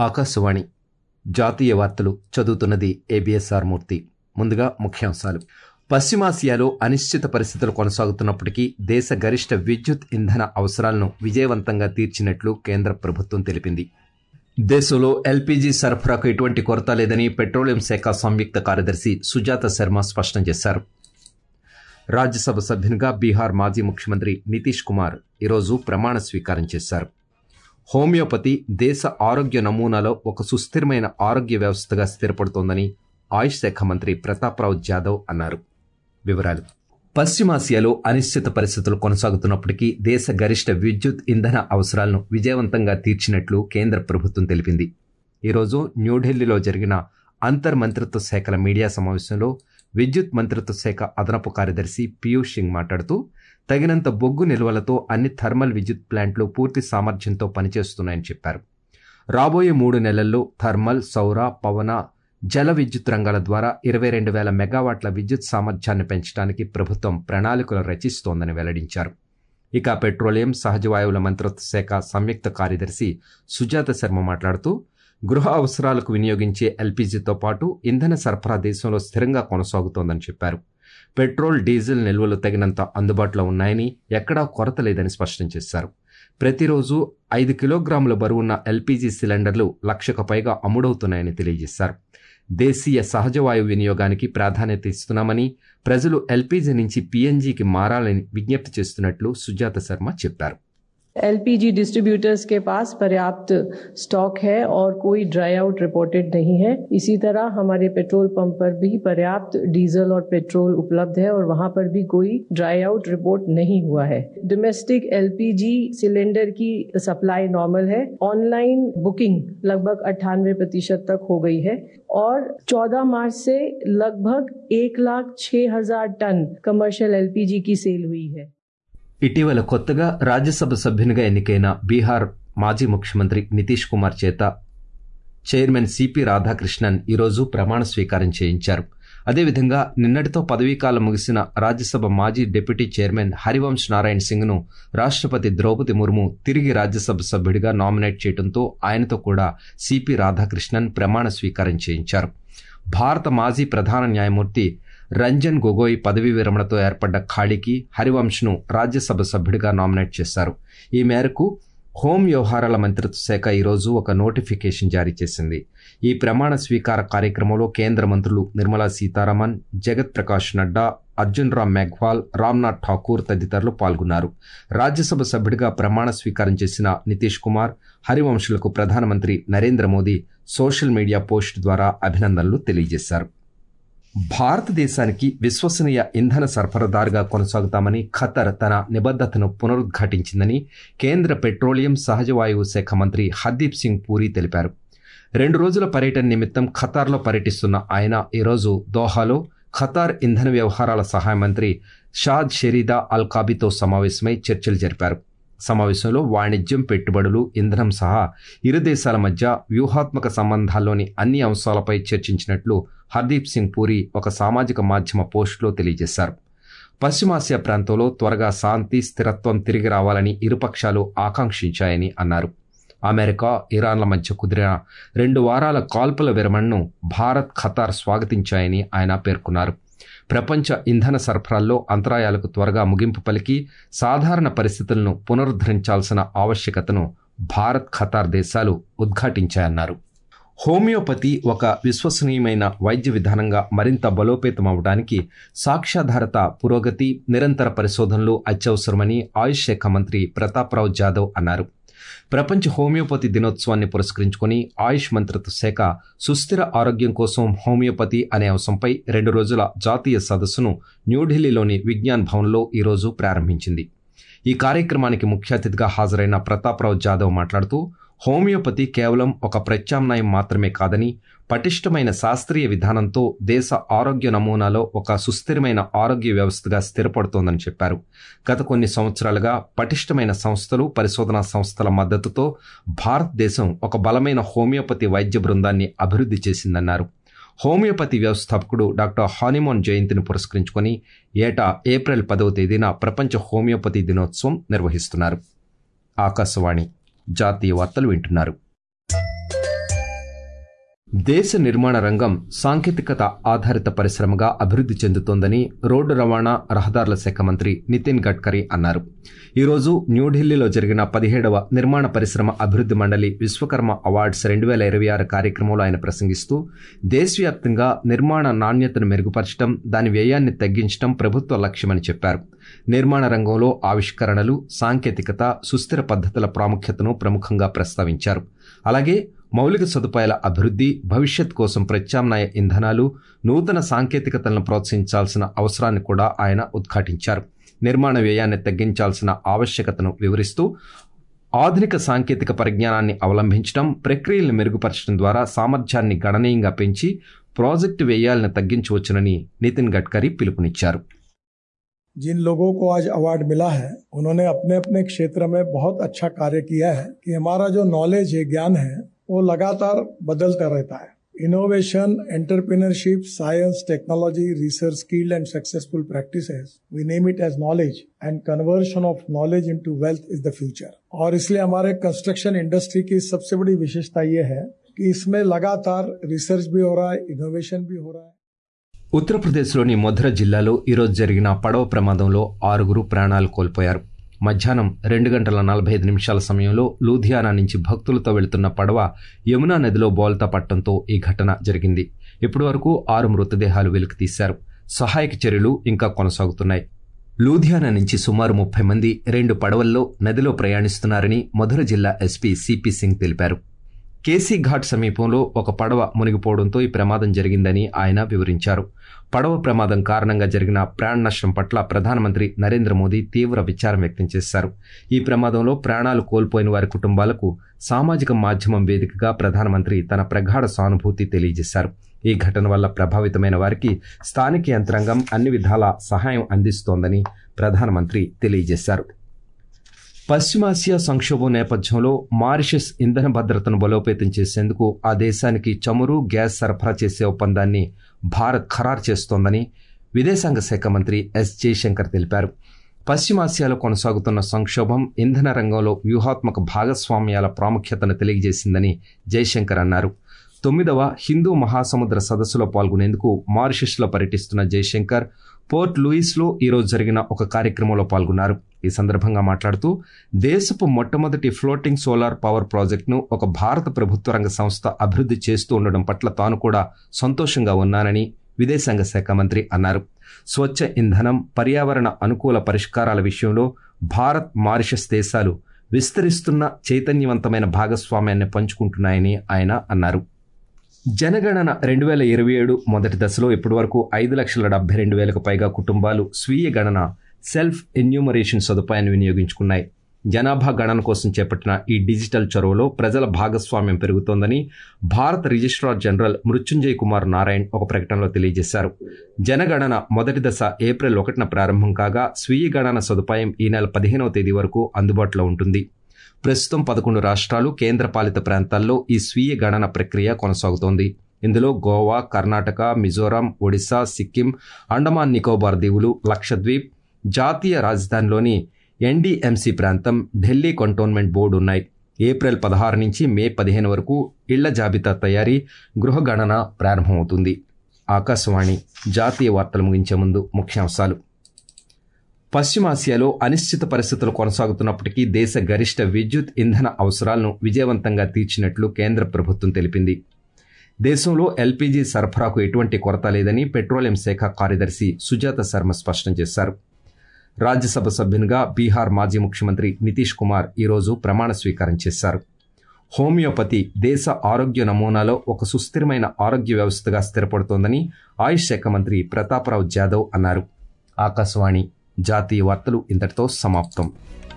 ఆకాశవాణి జాతీయ వార్తలు చదువుతున్నది ఏబిఎస్ఆర్ మూర్తి ముందుగా ముఖ్యాంశాలు పశ్చిమాసియాలో అనిశ్చిత పరిస్థితులు కొనసాగుతున్నప్పటికీ దేశ గరిష్ట విద్యుత్ ఇంధన అవసరాలను విజయవంతంగా తీర్చినట్లు కేంద్ర ప్రభుత్వం తెలిపింది దేశంలో ఎల్పీజీ సరఫరాకు ఎటువంటి కొరత లేదని పెట్రోలియం శాఖ సంయుక్త కార్యదర్శి సుజాత శర్మ స్పష్టం చేశారు రాజ్యసభ సభ్యునిగా బీహార్ మాజీ ముఖ్యమంత్రి నితీష్ కుమార్ ఈరోజు ప్రమాణ స్వీకారం చేశారు హోమియోపతి దేశ ఆరోగ్య నమూనాలో ఒక సుస్థిరమైన ఆరోగ్య వ్యవస్థగా స్థిరపడుతోందని ఆయుష్ శాఖ మంత్రి ప్రతాప్రావు జాదవ్ అన్నారు వివరాలు పశ్చిమాసియాలో అనిశ్చిత పరిస్థితులు కొనసాగుతున్నప్పటికీ దేశ గరిష్ట విద్యుత్ ఇంధన అవసరాలను విజయవంతంగా తీర్చినట్లు కేంద్ర ప్రభుత్వం తెలిపింది ఈరోజు న్యూఢిల్లీలో జరిగిన అంతర్ మంత్రిత్వ శాఖల మీడియా సమావేశంలో విద్యుత్ మంత్రిత్వ శాఖ అదనపు కార్యదర్శి పీయూష్ సింగ్ మాట్లాడుతూ తగినంత బొగ్గు నిల్వలతో అన్ని థర్మల్ విద్యుత్ ప్లాంట్లు పూర్తి సామర్థ్యంతో పనిచేస్తున్నాయని చెప్పారు రాబోయే మూడు నెలల్లో థర్మల్ సౌర పవన జల విద్యుత్ రంగాల ద్వారా ఇరవై రెండు వేల మెగావాట్ల విద్యుత్ సామర్థ్యాన్ని పెంచడానికి ప్రభుత్వం ప్రణాళికలు రచిస్తోందని వెల్లడించారు ఇక పెట్రోలియం సహజ వాయువుల మంత్రిత్వ శాఖ సంయుక్త కార్యదర్శి సుజాత శర్మ మాట్లాడుతూ గృహ అవసరాలకు వినియోగించే ఎల్పీజీతో పాటు ఇంధన సరఫరా దేశంలో స్థిరంగా కొనసాగుతోందని చెప్పారు పెట్రోల్ డీజిల్ నిల్వలు తగినంత అందుబాటులో ఉన్నాయని ఎక్కడా కొరత లేదని స్పష్టం చేశారు ప్రతిరోజు ఐదు కిలోగ్రాముల బరువున్న ఎల్పీజీ సిలిండర్లు లక్షకు పైగా అమ్ముడవుతున్నాయని తెలియజేశారు దేశీయ సహజ వాయువు వినియోగానికి ప్రాధాన్యత ఇస్తున్నామని ప్రజలు ఎల్పీజీ నుంచి పీఎన్జీకి మారాలని విజ్ఞప్తి చేస్తున్నట్లు సుజాత శర్మ చెప్పారు एलपीजी डिस्ट्रीब्यूटर्स के पास पर्याप्त स्टॉक है और कोई ड्राई आउट रिपोर्टेड नहीं है इसी तरह हमारे पेट्रोल पंप पर भी पर्याप्त डीजल और पेट्रोल उपलब्ध है और वहां पर भी कोई ड्राई आउट रिपोर्ट नहीं हुआ है डोमेस्टिक एलपीजी सिलेंडर की सप्लाई नॉर्मल है ऑनलाइन बुकिंग लगभग अट्ठानवे प्रतिशत तक हो गई है और 14 मार्च से लगभग एक लाख छह हजार टन कमर्शियल एलपीजी की सेल हुई है ఇటీవల కొత్తగా రాజ్యసభ సభ్యునిగా ఎన్నికైన బీహార్ మాజీ ముఖ్యమంత్రి నితీష్ కుమార్ చేత చైర్మన్ సిపి రాధాకృష్ణన్ ఈరోజు ప్రమాణ స్వీకారం చేయించారు అదేవిధంగా నిన్నటితో పదవీకాలం ముగిసిన రాజ్యసభ మాజీ డిప్యూటీ చైర్మన్ హరివంశ్ నారాయణ్ సింగ్ ను రాష్ట్రపతి ద్రౌపది ముర్ము తిరిగి రాజ్యసభ సభ్యుడిగా నామినేట్ చేయడంతో ఆయనతో కూడా సిపి రాధాకృష్ణన్ ప్రమాణ స్వీకారం చేయించారు భారత మాజీ ప్రధాన న్యాయమూర్తి రంజన్ గొగోయ్ పదవీ విరమణతో ఏర్పడ్డ ఖాళీకి హరివంశ్ను రాజ్యసభ సభ్యుడిగా నామినేట్ చేశారు ఈ మేరకు హోం వ్యవహారాల మంత్రిత్వ శాఖ ఈరోజు ఒక నోటిఫికేషన్ జారీ చేసింది ఈ ప్రమాణ స్వీకార కార్యక్రమంలో కేంద్ర మంత్రులు నిర్మలా సీతారామన్ జగత్ ప్రకాష్ నడ్డా అర్జున్ రామ్ మెఘ్వాల్ రామ్నాథ్ ఠాకూర్ తదితరులు పాల్గొన్నారు రాజ్యసభ సభ్యుడిగా ప్రమాణ స్వీకారం చేసిన నితీష్ కుమార్ హరివంశులకు ప్రధానమంత్రి Narendra Modi social media post ద్వారా అభినందనలు తెలియజేశారు భారతదేశానికి విశ్వసనీయ ఇంధన సరఫరాదారుగా కొనసాగుతామని ఖతర్ తన నిబద్ధతను పునరుద్ఘాటించిందని కేంద్ర పెట్రోలియం సహజ వాయువు శాఖ మంత్రి హర్దీప్ సింగ్ పూరి తెలిపారు రెండు రోజుల పర్యటన నిమిత్తం ఖతార్లో పర్యటిస్తున్న ఆయన ఈరోజు దోహాలో ఖతార్ ఇంధన వ్యవహారాల సహాయ మంత్రి షాద్ షెరీదా అల్ కాబీతో సమావేశమై చర్చలు జరిపారు సమావేశంలో వాణిజ్యం పెట్టుబడులు ఇంధనం సహా ఇరు దేశాల మధ్య వ్యూహాత్మక సంబంధాల్లోని అన్ని అంశాలపై చర్చించినట్లు హర్దీప్ సింగ్ పూరి ఒక సామాజిక మాధ్యమ పోస్టులో తెలియజేశారు పశ్చిమాసియా ప్రాంతంలో త్వరగా శాంతి స్థిరత్వం తిరిగి రావాలని ఇరుపక్షాలు ఆకాంక్షించాయని అన్నారు అమెరికా ఇరాన్ల మధ్య కుదిరిన రెండు వారాల కాల్పుల విరమణను భారత్ ఖతార్ స్వాగతించాయని ఆయన పేర్కొన్నారు ప్రపంచ ఇంధన సరఫరాల్లో అంతరాయాలకు త్వరగా ముగింపు పలికి సాధారణ పరిస్థితులను పునరుద్ధరించాల్సిన ఆవశ్యకతను భారత్ ఖతార్ దేశాలు ఉద్ఘాటించాయన్నారు హోమియోపతి ఒక విశ్వసనీయమైన వైద్య విధానంగా మరింత బలోపేతమవడానికి సాక్ష్యాధారత పురోగతి నిరంతర పరిశోధనలు అత్యవసరమని ఆయుష్ శాఖ మంత్రి ప్రతాప్రావు జాదవ్ అన్నారు ప్రపంచ హోమియోపతి దినోత్సవాన్ని పురస్కరించుకుని ఆయుష్ మంత్రిత్వ శాఖ సుస్థిర ఆరోగ్యం కోసం హోమియోపతి అనే అంశంపై రెండు రోజుల జాతీయ సదస్సును న్యూఢిల్లీలోని విజ్ఞాన్ భవన్లో ఈరోజు ప్రారంభించింది ఈ కార్యక్రమానికి ముఖ్య అతిథిగా హాజరైన ప్రతాప్రావు జాదవ్ మాట్లాడుతూ హోమియోపతి కేవలం ఒక ప్రత్యామ్నాయం మాత్రమే కాదని పటిష్టమైన శాస్త్రీయ విధానంతో దేశ ఆరోగ్య నమూనాలో ఒక సుస్థిరమైన ఆరోగ్య వ్యవస్థగా స్థిరపడుతోందని చెప్పారు గత కొన్ని సంవత్సరాలుగా పటిష్టమైన సంస్థలు పరిశోధనా సంస్థల మద్దతుతో భారతదేశం ఒక బలమైన హోమియోపతి వైద్య బృందాన్ని అభివృద్ధి చేసిందన్నారు హోమియోపతి వ్యవస్థాపకుడు డాక్టర్ హానిమోన్ జయంతిని పురస్కరించుకొని ఏటా ఏప్రిల్ పదవ తేదీన ప్రపంచ హోమియోపతి దినోత్సవం నిర్వహిస్తున్నారు ఆకాశవాణి జాతీయ వార్తలు వింటున్నారు దేశ నిర్మాణ రంగం సాంకేతికత ఆధారిత పరిశ్రమగా అభివృద్ధి చెందుతోందని రోడ్డు రవాణా రహదారుల శాఖ మంత్రి నితిన్ గడ్కరీ అన్నారు ఈరోజు న్యూఢిల్లీలో జరిగిన పదిహేడవ నిర్మాణ పరిశ్రమ అభివృద్ధి మండలి విశ్వకర్మ అవార్డ్స్ రెండు వేల ఇరవై ఆరు కార్యక్రమంలో ఆయన ప్రసంగిస్తూ దేశవ్యాప్తంగా నిర్మాణ నాణ్యతను మెరుగుపరచడం దాని వ్యయాన్ని తగ్గించడం ప్రభుత్వ లక్ష్యమని చెప్పారు నిర్మాణ రంగంలో ఆవిష్కరణలు సాంకేతికత సుస్థిర పద్ధతుల ప్రాముఖ్యతను ప్రముఖంగా ప్రస్తావించారు అలాగే మౌలిక సదుపాయాల అభివృద్ధి భవిష్యత్ కోసం ప్రత్యామ్నాయ ఇంధనాలు నూతన సాంకేతికతలను ప్రోత్సహించాల్సిన అవసరాన్ని కూడా ఆయన ఉద్ఘాటించారు నిర్మాణ వ్యయాన్ని తగ్గించాల్సిన ఆవశ్యకతను వివరిస్తూ ఆధునిక సాంకేతిక పరిజ్ఞానాన్ని అవలంబించడం ప్రక్రియలను మెరుగుపరచడం ద్వారా సామర్థ్యాన్ని గణనీయంగా పెంచి ప్రాజెక్టు వ్యయాలను తగ్గించవచ్చునని నితిన్ గడ్కరీ పిలుపునిచ్చారు जिन लोगों को आज अवार्ड मिला है उन्होंने अपने अपने क्षेत्र में बहुत अच्छा कार्य किया है कि हमारा जो नॉलेज है ज्ञान है वो लगातार बदलता रहता है innovation entrepreneurship science technology research skilled and successful practices we name it as knowledge and conversion of knowledge into wealth is the future और इसलिए हमारे कंस्ट्रक्शन इंडस्ट्री की सबसे बड़ी विशेषता ये है कि इसमें लगातार रिसर्च भी हो रहा है इनोवेशन भी हो रहा है ఉత్తరప్రదేశ్లోని మధుర జిల్లాలో ఈరోజు జరిగిన పడవ ప్రమాదంలో ఆరుగురు ప్రాణాలు కోల్పోయారు మధ్యాహ్నం రెండు గంటల నలభై ఐదు నిమిషాల సమయంలో లూధియానా నుంచి భక్తులతో వెళుతున్న పడవ యమునా నదిలో బోల్తా పట్టడంతో ఈ ఘటన జరిగింది ఇప్పటి వరకు ఆరు మృతదేహాలు వెలికి తీశారు సహాయక చర్యలు ఇంకా కొనసాగుతున్నాయి లూధియానా నుంచి సుమారు ముప్పై మంది రెండు పడవల్లో నదిలో ప్రయాణిస్తున్నారని మధుర జిల్లా ఎస్పీ సిపి సింగ్ తెలిపారు కేసీ ఘాట్ సమీపంలో ఒక పడవ మునిగిపోవడంతో ఈ ప్రమాదం జరిగిందని ఆయన వివరించారు పడవ ప్రమాదం కారణంగా జరిగిన ప్రాణ నష్టం పట్ల ప్రధానమంత్రి నరేంద్ర మోదీ తీవ్ర విచారం వ్యక్తం చేశారు ఈ ప్రమాదంలో ప్రాణాలు కోల్పోయిన వారి కుటుంబాలకు సామాజిక మాధ్యమం వేదికగా ప్రధానమంత్రి తన ప్రగాఢ సానుభూతి తెలియజేశారు ఈ ఘటన వల్ల ప్రభావితమైన వారికి స్థానిక యంత్రాంగం అన్ని విధాల సహాయం అందిస్తోందని ప్రధానమంత్రి తెలియజేశారు పశ్చిమాసియా సంక్షోభం నేపథ్యంలో మారిషస్ ఇంధన భద్రతను బలోపేతం చేసేందుకు ఆ దేశానికి చమురు గ్యాస్ సరఫరా చేసే ఒప్పందాన్ని భారత్ ఖరారు చేస్తోందని విదేశాంగ శాఖ మంత్రి ఎస్ జయశంకర్ తెలిపారు పశ్చిమాసియాలో కొనసాగుతున్న సంక్షోభం ఇంధన రంగంలో వ్యూహాత్మక భాగస్వామ్యాల ప్రాముఖ్యతను తెలియజేసిందని జయశంకర్ అన్నారు తొమ్మిదవ హిందూ మహాసముద్ర సదస్సులో పాల్గొనేందుకు మారిషస్లో పర్యటిస్తున్న జయశంకర్ పోర్ట్ లూయిస్లో ఈరోజు జరిగిన ఒక కార్యక్రమంలో పాల్గొన్నారు ఈ సందర్భంగా మాట్లాడుతూ దేశపు మొట్టమొదటి ఫ్లోటింగ్ సోలార్ పవర్ ప్రాజెక్టును ఒక భారత ప్రభుత్వ రంగ సంస్థ అభివృద్ధి చేస్తూ ఉండడం పట్ల తాను కూడా సంతోషంగా ఉన్నానని విదేశాంగ శాఖ మంత్రి అన్నారు స్వచ్ఛ ఇంధనం పర్యావరణ అనుకూల పరిష్కారాల విషయంలో భారత్ మారిషస్ దేశాలు విస్తరిస్తున్న చైతన్యవంతమైన భాగస్వామ్యాన్ని పంచుకుంటున్నాయని ఆయన అన్నారు జనగణన రెండు వేల ఇరవై ఏడు మొదటి దశలో ఇప్పటివరకు ఐదు లక్షల డెబ్బై రెండు వేలకు పైగా కుటుంబాలు స్వీయ గణన సెల్ఫ్ ఎన్యూమరేషన్ సదుపాయాన్ని వినియోగించుకున్నాయి జనాభా గణన కోసం చేపట్టిన ఈ డిజిటల్ చొరవలో ప్రజల భాగస్వామ్యం పెరుగుతోందని భారత రిజిస్ట్రార్ జనరల్ మృత్యుంజయ్ కుమార్ నారాయణ్ ఒక ప్రకటనలో తెలియజేశారు జనగణన మొదటి దశ ఏప్రిల్ ఒకటిన ప్రారంభం కాగా స్వీయ గణన సదుపాయం ఈ నెల పదిహేనవ తేదీ వరకు అందుబాటులో ఉంటుంది ప్రస్తుతం పదకొండు రాష్ట్రాలు కేంద్రపాలిత ప్రాంతాల్లో ఈ స్వీయ గణన ప్రక్రియ కొనసాగుతోంది ఇందులో గోవా కర్ణాటక మిజోరాం ఒడిశా సిక్కిం అండమాన్ నికోబార్ దీవులు లక్షద్వీప్ జాతీయ రాజధానిలోని ఎన్డీఎంసీ ప్రాంతం ఢిల్లీ కంటోన్మెంట్ బోర్డు ఉన్నాయి ఏప్రిల్ పదహారు నుంచి మే పదిహేను వరకు ఇళ్ల జాబితా తయారీ గృహ గణన ప్రారంభమవుతుంది ఆకాశవాణి జాతీయ వార్తలు ముగించే ముందు ముఖ్యాంశాలు పశ్చిమాసియాలో అనిశ్చిత పరిస్థితులు కొనసాగుతున్నప్పటికీ దేశ గరిష్ట విద్యుత్ ఇంధన అవసరాలను విజయవంతంగా తీర్చినట్లు కేంద్ర ప్రభుత్వం తెలిపింది దేశంలో ఎల్పీజీ సరఫరాకు ఎటువంటి కొరత లేదని పెట్రోలియం శాఖ కార్యదర్శి సుజాత శర్మ స్పష్టం చేశారు రాజ్యసభ సభ్యునిగా బీహార్ మాజీ ముఖ్యమంత్రి నితీష్ కుమార్ ఈరోజు ప్రమాణ స్వీకారం చేశారు హోమియోపతి దేశ ఆరోగ్య నమూనాలో ఒక సుస్థిరమైన ఆరోగ్య వ్యవస్థగా స్థిరపడుతోందని ఆయుష్ శాఖ మంత్రి ప్రతాపరావు జాదవ్ అన్నారు ఆకాశవాణి జాతీయ వార్తలు ఇంతటితో సమాప్తం